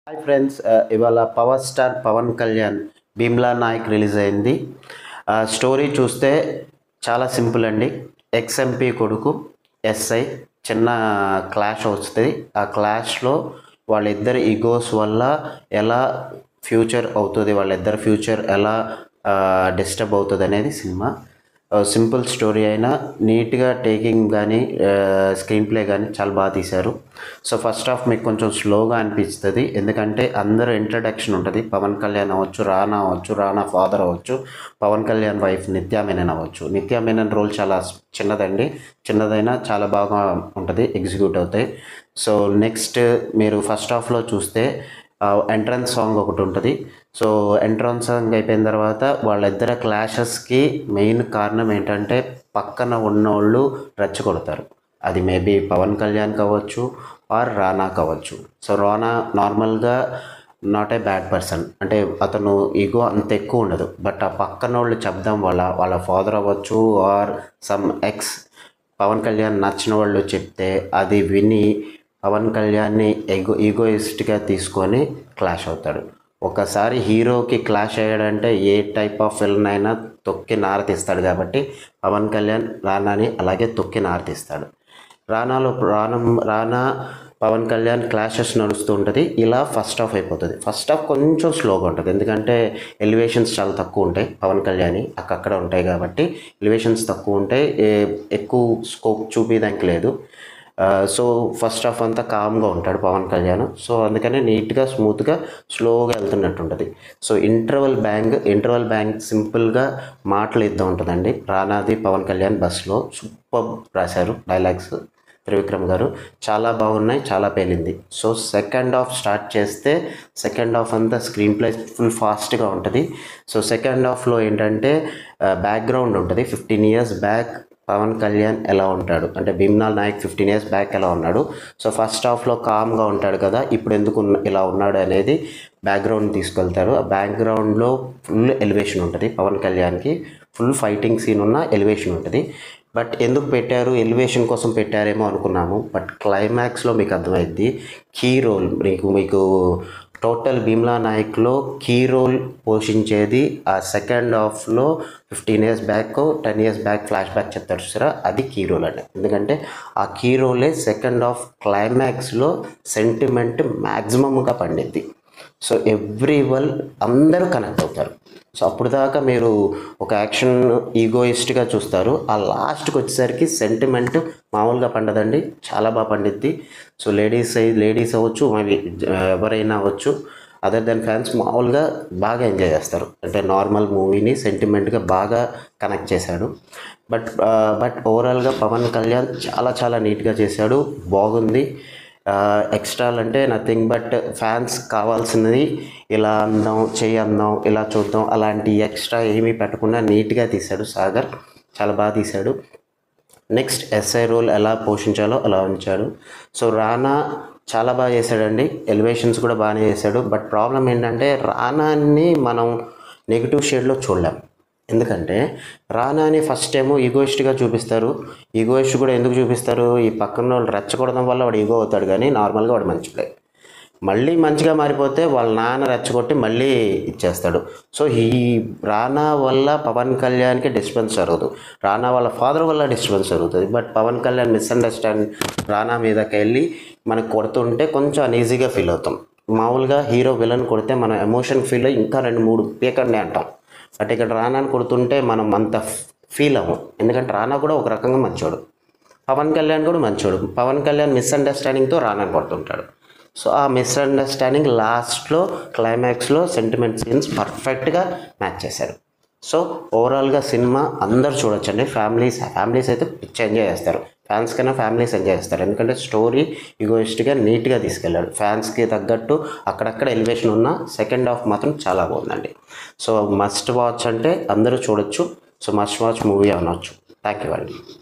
hi friends ఇవాళ power star Pawan Kalyan Bheemla Nayak release అయింది ఆ, స్టోరీ చూస్తే చాలా సింపుల్ అండి ఎక్స్ఎంపీ కొడుకు ఎస్ఐ చిన్న క్లాష్ వస్తుంది ఆ క్లాష్లో వాళ్ళిద్దరి ఈగోస్ వల్ల ఎలా ఫ్యూచర్ అవుతుంది వాళ్ళిద్దరి ఫ్యూచర్ ఎలా డిస్టర్బ్ అవుతుంది అనేది సినిమా సింపుల్ స్టోరీ అయినా నీట్గా టేకింగ్ కానీ స్క్రీన్ ప్లే కానీ చాలా బాగా తీశారు సో ఫస్ట్ హాఫ్ మీకు కొంచెం స్లోగా అనిపిస్తుంది ఎందుకంటే అందరూ ఇంట్రడక్షన్ ఉంటుంది పవన్ కళ్యాణ్ అవ్వచ్చు రానా అవ్వచ్చు రానా ఫాదర్ అవ్వచ్చు పవన్ కళ్యాణ్ వైఫ్ నిత్యా మేనన్ అవ్వచ్చు నిత్యా మేనన్ రోల్ చాలా చిన్నదండి చిన్నదైనా చాలా బాగా ఉంటుంది ఎగ్జిక్యూట్ అవుతాయి సో నెక్స్ట్ మీరు ఫస్ట్ హాఫ్లో చూస్తే ఎంట్రన్స్ సాంగ్ ఒకటి ఉంటుంది సో ఎంట్రన్స్ సాంగ్ అయిపోయిన తర్వాత వాళ్ళిద్దరి క్లాషెస్కి మెయిన్ కారణం ఏంటంటే పక్కన ఉన్నోళ్ళు రెచ్చగొడతారు అది మేబీ పవన్ కళ్యాణ్ కావచ్చు ఆర్ రానా కావచ్చు సో రానా నార్మల్గా నాట్ ఏ బ్యాడ్ పర్సన్ అంటే అతను ఈగో అంత ఎక్కువ ఉండదు బట్ ఆ పక్కన వాళ్ళు చెప్దాం వాళ్ళ వాళ్ళ ఫాదర్ అవ్వచ్చు or some ex Pawan Kalyan నచ్చిన వాళ్ళు చెప్తే అది విని పవన్ కళ్యాణ్ని ఎగో ఈగోయిస్ట్గా తీసుకొని క్లాష్ అవుతాడు ఒకసారి హీరోకి క్లాష్ అయ్యాడంటే ఏ టైప్ ఆఫ్ ఫిల్మ్ అయినా తొక్కి నారతీస్తాడు కాబట్టి పవన్ కళ్యాణ్ రానాని అలాగే తొక్కి నారతీస్తాడు రానాలో రానా రానా పవన్ కళ్యాణ్ క్లాషెస్ నడుస్తూ ఉంటుంది ఇలా ఫస్ట్ హాఫ్ అయిపోతుంది ఫస్ట్ హాఫ్ కొంచెం స్లోగా ఉంటుంది ఎందుకంటే ఎలివేషన్స్ చాలా తక్కువ ఉంటాయి పవన్ కళ్యాణ్ అక్కడక్కడ ఉంటాయి కాబట్టి ఎలివేషన్స్ తక్కువ ఉంటాయి ఏ- ఎక్కువ స్కోప్ చూపించడానికి లేదు సో ఫస్ట్ హాఫ్ అంతా కామ్గా ఉంటాడు పవన్ కళ్యాణ్ సో అందుకనే నీట్గా స్మూత్గా స్లోగా వెళ్తున్నట్టు ఉంటుంది so interval bang interval bang సింపుల్గా మాటలు ఇద్దాం ఉంటుందండి రానాది పవన్ కళ్యాణ్ బస్లో సూపర్ రాశారు డైలాగ్స్ త్రివిక్రమ్ గారు చాలా బాగున్నాయి చాలా పేలింది సో సెకండ్ హాఫ్ స్టార్ట్ చేస్తే సెకండ్ హాఫ్ అంతా స్క్రీన్ ప్లే ఫుల్ ఫాస్ట్గా ఉంటుంది సో సెకండ్ హాఫ్లో ఏంటంటే బ్యాక్గ్రౌండ్ ఉంటుంది fifteen years back Pawan Kalyan ఎలా ఉంటాడు అంటే భీమ్నాల్ నాయక్ ఫిఫ్టీన్ ఇయర్స్ బ్యాక్ ఎలా ఉన్నాడు సో ఫస్ట్ హాఫ్లో కామ్గా ఉంటాడు కదా ఇప్పుడు ఎందుకు ఉన్న- ఇలా ఉన్నాడు అనేది బ్యాక్గ్రౌండ్ తీసుకెళ్తారు ఆ బ్యాక్గ్రౌండ్లో ఫుల్ ఎలివేషన్ ఉంటుంది పవన్ కళ్యాణ్కి ఫుల్ ఫైటింగ్ సీన్ ఉన్న ఎలివేషన్ ఉంటుంది బట్ ఎందుకు పెట్టారు ఎలివేషన్ కోసం పెట్టారేమో అనుకున్నాము బట్ క్లైమాక్స్లో మీకు అర్థమైద్ది కీ రోల్ మీకు మీకు టోటల్ భీమ్లా నాయక్లో కీ రోల్ పోషించేది ఆ సెకండ్ హాఫ్లో fifteen years back ten years back flashback చెప్తారు చూసారా అది కీ రోల్ అండి ఎందుకంటే ఆ కీ రోలే సెకండ్ హాఫ్ క్లైమాక్స్లో సెంటిమెంట్ మ్యాక్సిమమ్గా పండిద్ది సో ఎవ్రీ వల్ అందరూ కనెక్ట్ అవుతారు సో అప్పుడు దాకా మీరు ఒక యాక్షన్ ఈగోయిస్ట్గా చూస్తారు ఆ లాస్ట్కి వచ్చేసరికి సెంటిమెంట్ మామూలుగా పండదండి చాలా బాగా పండిద్ది సో లేడీస్ అయి లేడీస్ అవ్వచ్చు మరి ఎవరైనా అవ్వచ్చు అదర్ దెన్ ఫ్యాన్స్ మామూలుగా బాగా ఎంజాయ్ చేస్తారు అంటే నార్మల్ మూవీని సెంటిమెంట్గా బాగా కనెక్ట్ చేశాడు బట్ బట్ ఓవరాల్గా పవన్ కళ్యాణ్ చాలా చాలా నీట్గా చేశాడు బాగుంది ఎక్స్ట్రాలు అంటే నథింగ్ బట్ ఫ్యాన్స్ కావాల్సినది ఇలా అందాం చేయి అందాం ఇలా చూద్దాం అలాంటి ఎక్స్ట్రా ఏమీ పెట్టకుండా నీట్గా తీశాడు సాగర్ చాలా బాగా తీశాడు నెక్స్ట్ ఎస్ఐ రోల్ ఎలా పోషించాలో అలా ఉంచాడు సో రానా చాలా బాగా చేశాడండి ఎలివేషన్స్ కూడా బాగానే చేశాడు బట్ ప్రాబ్లం ఏంటంటే రానాని మనం నెగిటివ్ షేడ్లో చూడలేం ఎందుకంటే రానాని ఫస్ట్ ఏమో ఈగోయిస్ట్గా చూపిస్తారు ఈగోయిస్ట్ కూడా ఎందుకు చూపిస్తారు ఈ పక్కన వాళ్ళు రెచ్చగొడడం వల్ల వాడు ఈగో అవుతాడు కానీ నార్మల్గా వాడు మంచి ప్లే మళ్ళీ మంచిగా మారిపోతే వాళ్ళ నాన్న రెచ్చగొట్టి మళ్ళీ ఇచ్చేస్తాడు సో ఈ రానా వల్ల పవన్ కళ్యాణ్కి డిస్టర్బెన్స్ జరగదు రానా వాళ్ళ ఫాదర్ వల్ల డిస్టర్బెన్స్ జరుగుతుంది బట్ పవన్ కళ్యాణ్ మిస్అండర్స్టాండ్ రానా మీదకి వెళ్ళి మనకు కొడుతుంటే కొంచెం అనీజీగా ఫీల్ అవుతాం మామూలుగా హీరో విలన్ కొడితే మనం ఎమోషన్ ఫీల్ అయ్యి ఇంకా రెండు మూడు పీకండి అంటాం బట్ ఇక్కడ రానాని కొడుతుంటే మనం అంత ఫీల్ అవ్వం ఎందుకంటే రానా కూడా ఒక రకంగా మంచోడు పవన్ కళ్యాణ్ కూడా మంచోడు పవన్ కళ్యాణ్ మిస్అండర్స్టాండింగ్తో రానాని కొడుతుంటాడు సో ఆ మిస్అండర్స్టాండింగ్ లాస్ట్లో క్లైమాక్స్లో సెంటిమెంట్ సీన్స్ పర్ఫెక్ట్గా మ్యాచ్ చేశారు సో ఓవరాల్గా సినిమా అందరు చూడొచ్చండి ఫ్యామిలీస్ ఫ్యామిలీస్ అయితే పిచ్చి ఎంజాయ్ చేస్తారు ఫ్యాన్స్ కన్నా ఫ్యామిలీస్ ఎంజాయ్ చేస్తారు ఎందుకంటే స్టోరీ ఈగోయిస్ట్గా నీట్గా తీసుకెళ్ళాడు ఫ్యాన్స్కి తగ్గట్టు అక్కడక్కడ ఎలివేషన్ ఉన్న సెకండ్ హాఫ్ మాత్రం చాలా బాగుందండి సో మస్ట్ వాచ్ అంటే అందరూ చూడొచ్చు సో మస్ట్ వాచ్ మూవీ అనొచ్చు థ్యాంక్ యూ అండి